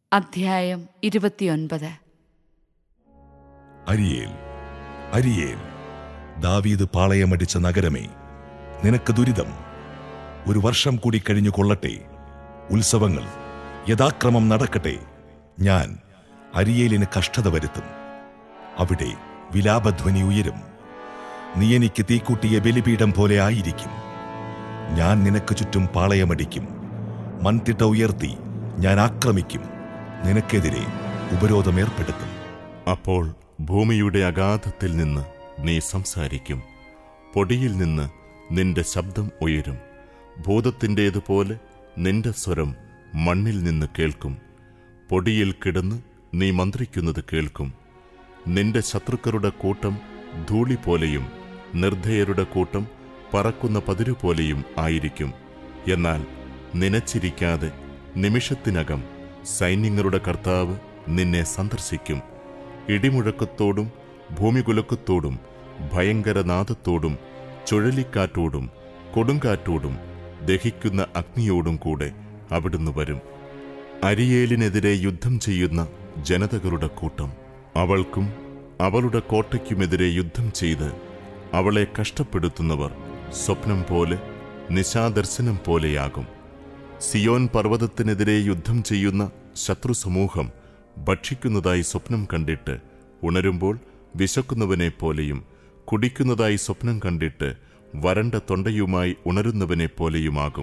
അധ്യായം ഇരുപത്തിയൊൻപത് അരിയേൽ അരിയേൽ ദാവീദ് പാളയമടിച്ച നഗരമേ നിനക്ക് ദുരിതം ഒരു വർഷം കൂടി കഴിഞ്ഞു കൊള്ളട്ടെ ഉത്സവങ്ങൾ യഥാക്രമം നടക്കട്ടെ ഞാൻ അരിയേലിന് കഷ്ടത വരുത്തും അവിടെ വിലാപധ്വനി ഉയരും നീ എനിക്ക് തീക്കൂട്ടിയ ബലിപീഠം പോലെ ആയിരിക്കും ഞാൻ നിനക്ക് ചുറ്റും പാളയമടിക്കും മൺതിട്ട ഉയർത്തി ഞാൻ ആക്രമിക്കും നിനക്കെതിരെ ഉപരോധം ഏർപ്പെടുത്തും അപ്പോൾ ഭൂമിയുടെ അഗാധത്തിൽ നിന്ന് നീ സംസാരിക്കും പൊടിയിൽ നിന്ന് നിന്റെ ശബ്ദം ഉയരും ഭൂതത്തിൻ്റേതുപോലെ നിന്റെ സ്വരം മണ്ണിൽ നിന്ന് കേൾക്കും പൊടിയിൽ കിടന്ന് നീ മന്ത്രിക്കുന്നത് കേൾക്കും നിന്റെ ശത്രുക്കളുടെ കൂട്ടം ധൂളി പോലെയും നിർദ്ധയരുടെ കൂട്ടം പറക്കുന്ന പതിരു പോലെയും ആയിരിക്കും എന്നാൽ നനച്ചിരിക്കാതെ നിമിഷത്തിനകം സൈന്യങ്ങളുടെ കർത്താവ് നിന്നെ സന്ദർശിക്കും ഇടിമുഴക്കത്തോടും ഭൂമികുലുക്കത്തോടും ഭയങ്കരനാദത്തോടും ചുഴലിക്കാറ്റോടും കൊടുങ്കാറ്റോടും ദഹിക്കുന്ന അഗ്നിയോടും കൂടെ അവിടുന്ന് വരും അരിയേലിനെതിരെ യുദ്ധം ചെയ്യുന്ന ജനതകളുടെ കൂട്ടം അവൾക്കും അവളുടെ കോട്ടയ്ക്കുമെതിരെ യുദ്ധം ചെയ്ത് അവളെ കഷ്ടപ്പെടുത്തുന്നവർ സ്വപ്നം പോലെ നിശാദർശനം പോലെയാകും സിയോൻ പർവ്വതത്തിനെതിരെ യുദ്ധം ചെയ്യുന്ന ശത്രുസമൂഹം ഭക്ഷിക്കുന്നതായി സ്വപ്നം കണ്ടിട്ട് ഉണരുമ്പോൾ വിശക്കുന്നവനെ പോലെയും കുടിക്കുന്നതായി സ്വപ്നം കണ്ടിട്ട് വരണ്ട തൊണ്ടയുമായി ഉണരുന്നവനെ പോലെയുമാകും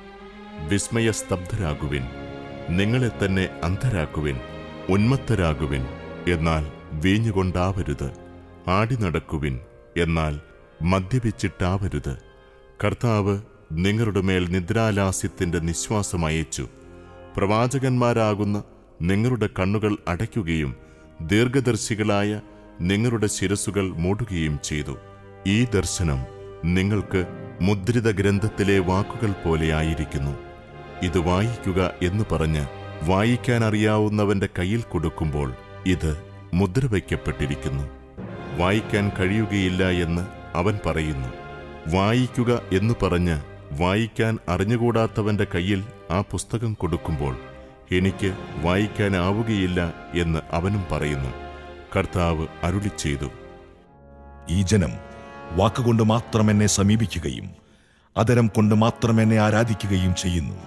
വിസ്മയസ്തബ്ധരാകുവിൻ നിങ്ങളെ തന്നെ അന്ധരാക്കുവിൻ ഉന്മത്തരാകുവിൻ എന്നാൽ വീഞ്ഞുകൊണ്ടാവരുത് ആടി നടക്കുവിൻ എന്നാൽ മദ്യപിച്ചിട്ടാവരുത് കർത്താവ് നിങ്ങളുടെ മേൽ നിദ്രാലാസ്യത്തിന്റെ നിശ്വാസം അയച്ചു പ്രവാചകന്മാരാകുന്ന നിങ്ങളുടെ കണ്ണുകൾ അടയ്ക്കുകയും ദീർഘദർശികളായ നിങ്ങളുടെ ശിരസുകൾ മൂടുകയും ചെയ്തു ഈ ദർശനം നിങ്ങൾക്ക് മുദ്രിത ഗ്രന്ഥത്തിലെ വാക്കുകൾ പോലെയായിരിക്കുന്നു ഇത് വായിക്കുക എന്ന് പറഞ്ഞ് വായിക്കാൻ അറിയാവുന്നവന്റെ കയ്യിൽ കൊടുക്കുമ്പോൾ ഇത് മുദ്ര വയ്ക്കപ്പെട്ടിരിക്കുന്നു വായിക്കാൻ കഴിയുകയില്ല എന്ന് അവൻ പറയുന്നു വായിക്കുക എന്ന് പറഞ്ഞ് വായിക്കാൻ അറിഞ്ഞുകൂടാത്തവന്റെ കയ്യിൽ ആ പുസ്തകം കൊടുക്കുമ്പോൾ എനിക്ക് വായിക്കാനാവുകയില്ല എന്ന് അവനും പറയുന്നു കർത്താവ് അരുളി ചെയ്തു ഈ ജനം വാക്കുകൊണ്ട് മാത്രം എന്നെ സമീപിക്കുകയും അതരം കൊണ്ട് മാത്രം എന്നെ ആരാധിക്കുകയും ചെയ്യുന്നു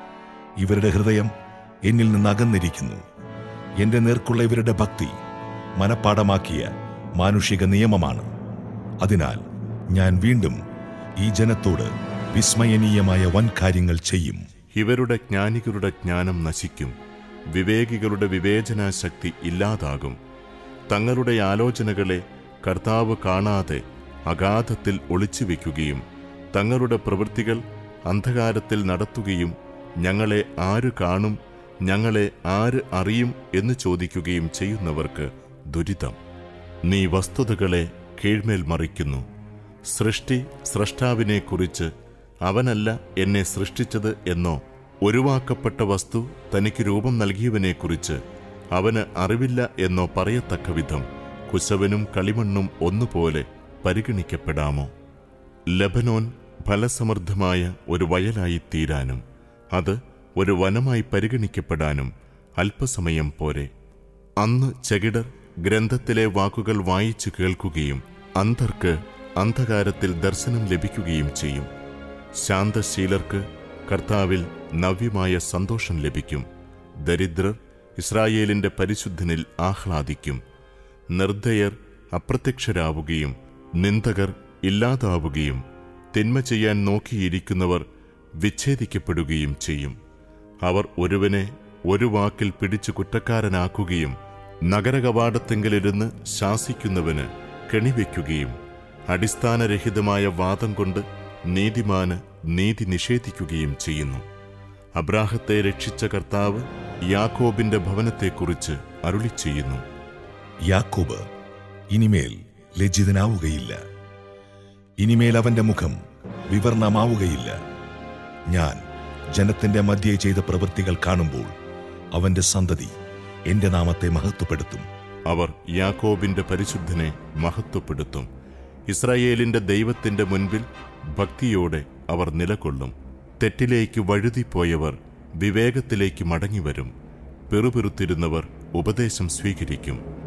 ഇവരുടെ ഹൃദയം എന്നിൽ നിന്ന് അകന്നിരിക്കുന്നു എന്റെ നേർക്കുള്ള ഇവരുടെ ഭക്തി മനപ്പാടമാക്കിയ മാനുഷിക നിയമമാണ് അതിനാൽ ഞാൻ വീണ്ടും ഈ ജനത്തോട് വിസ്മയനീയമായ വൻ കാര്യങ്ങൾ ചെയ്യും ഇവരുടെ ജ്ഞാനികളുടെ ജ്ഞാനം നശിക്കും വിവേകികളുടെ വിവേചനാശക്തി ഇല്ലാതാകും തങ്ങളുടെ ആലോചനകളെ കർത്താവ് കാണാതെ അഗാധത്തിൽ ഒളിച്ചു വയ്ക്കുകയും തങ്ങളുടെ പ്രവൃത്തികൾ അന്ധകാരത്തിൽ നടത്തുകയും ഞങ്ങളെ ആര് കാണും ഞങ്ങളെ ആര് അറിയും എന്ന് ചോദിക്കുകയും ചെയ്യുന്നവർക്ക് ദുരിതം നീ വസ്തുതകളെ കീഴ്മേൽ മറിക്കുന്നു സൃഷ്ടി സ്രഷ്ടാവിനെക്കുറിച്ച് അവനല്ല എന്നെ സൃഷ്ടിച്ചത് എന്നോ ഒഴിവാക്കപ്പെട്ട വസ്തു തനിക്ക് രൂപം നൽകിയവനെക്കുറിച്ച് അവന് അറിവില്ല എന്നോ പറയത്തക്ക വിധം കുശവനും കളിമണ്ണും ഒന്നുപോലെ പരിഗണിക്കപ്പെടാമോ ലബനോൻ ഫലസമൃദ്ധമായ ഒരു വയലായി തീരാനും അത് ഒരു വനമായി പരിഗണിക്കപ്പെടാനും അല്പസമയം പോരെ അന്ന് ചെകിടർ ഗ്രന്ഥത്തിലെ വാക്കുകൾ വായിച്ചു കേൾക്കുകയും അന്ധർക്ക് അന്ധകാരത്തിൽ ദർശനം ലഭിക്കുകയും ചെയ്യും ശാന്തശീലർക്ക് കർത്താവിൽ നവ്യമായ സന്തോഷം ലഭിക്കും ദരിദ്രർ ഇസ്രായേലിന്റെ പരിശുദ്ധനിൽ ആഹ്ലാദിക്കും നിർദ്ദയർ അപ്രത്യക്ഷരാവുകയും നിന്ദകർ ഇല്ലാതാവുകയും തിന്മ ചെയ്യാൻ നോക്കിയിരിക്കുന്നവർ വിച്ഛേദിക്കപ്പെടുകയും ചെയ്യും അവർ ഒരുവനെ ഒരു വാക്കിൽ പിടിച്ചു കുറ്റക്കാരനാക്കുകയും നഗരകവാടത്തെങ്കിലിരുന്ന് ശാസിക്കുന്നവന് കെണിവെക്കുകയും അടിസ്ഥാനരഹിതമായ വാദം കൊണ്ട് നീതിമാന് നീതി നിഷേധിക്കുകയും ചെയ്യുന്നു അബ്രാഹത്തെ രക്ഷിച്ച കർത്താവ് യാക്കോബിന്റെ ഭവനത്തെക്കുറിച്ച് അരുളി ചെയ്യുന്നു യാക്കോബ് ഇനിമേൽ ലജ്ജിതനാവുകയില്ല ഇനിമേൽ അവന്റെ മുഖം വിവർണമാവുകയില്ല ഞാൻ ജനത്തിന്റെ മധ്യേ ചെയ്ത പ്രവൃത്തികൾ കാണുമ്പോൾ അവന്റെ സന്തതി എന്റെ നാമത്തെ മഹത്വപ്പെടുത്തും അവർ യാക്കോബിന്റെ പരിശുദ്ധനെ മഹത്വപ്പെടുത്തും ഇസ്രായേലിന്റെ ദൈവത്തിന്റെ മുൻപിൽ ഭക്തിയോടെ അവർ നിലകൊള്ളും തെറ്റിലേക്ക് വഴുതിപ്പോയവർ വിവേകത്തിലേക്ക് മടങ്ങിവരും പെറുപെറുത്തിരുന്നവർ ഉപദേശം സ്വീകരിക്കും